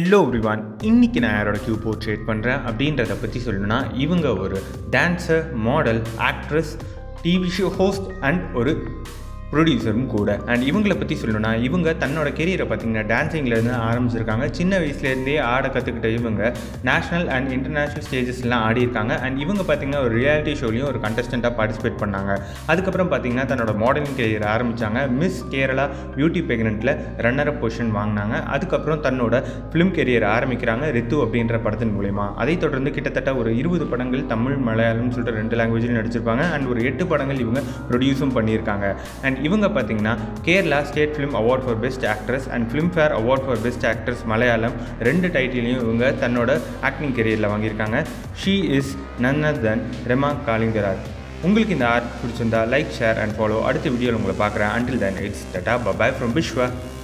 hello everyone இன்னைக்கு நான் யாரோட கியூ போர்ட்ரேட் பண்ணுறேன் அப்படின்றத பற்றி சொல்லணும்னா இவங்க ஒரு dancer model actress TV show host and ஒரு ப்ரொடியூசரும் கூட அண்ட் இவங்கள பற்றி சொல்லணும்னா இவங்க தன்னோட கெரியரை பார்த்தீங்கன்னா டான்ஸிங்லேருந்து ஆரம்பிச்சிருக்காங்க சின்ன வயசுலேருந்தே ஆட கற்றுக்கிட்ட இவங்க நேஷ்னல் அண்ட் இன்டர்நேஷ்னல் ஸ்டேஜஸ்லாம் ஆடி இருக்காங்க அண்ட் இவங்க பார்த்தீங்கன்னா ஒரு ரியாலிட்டி ஷோலையும் ஒரு கண்டஸ்டண்ட்டாக பார்ட்டிசிபேட் பண்ணாங்க அதுக்கப்புறம் பார்த்தீங்கன்னா தன்னோட மாடலிங் கெரியர் ஆரம்பித்தாங்க மிஸ் கேரளா பியூட்டி பெக்னெண்ட்டில் ரன்னர் அப் பொசிஷன் வாங்கினாங்க அதுக்கப்புறம் தன்னோட ஃபிலிம் கெரியர் ஆரம்பிக்கிறாங்க ரித்து அப்படின்ற படத்தின் மூலயமா அதை தொடர்ந்து கிட்டத்தட்ட ஒரு இருபது படங்கள் தமிழ் மலையாளம்னு சொல்லிட்டு ரெண்டு லாங்குவேஜிலும் நடிச்சிருப்பாங்க அண்ட் ஒரு எட்டு படங்கள் இவங்க ப்ரொடியூஸும் பண்ணியிருக்காங்க அண்ட் இவங்க பார்த்தீங்கன்னா Kerala state film award for best actress and Filmfare award for best actress Malayalam ரெண்டு டைட்டிலையும் இவங்க தன்னோட ஆக்டிங் கெரியரில் வாங்கியிருக்காங்க ஷீ இஸ் நன் தன் ரெமா காலிங்கராஜ் உங்களுக்கு இந்த ஆர்ட் பிடிச்சிருந்தா லைக் ஷேர் அண்ட் ஃபாலோ அடுத்த வீடியோவில் உங்களை பார்க்குறேன் until then it's tata bye bye from Vishwa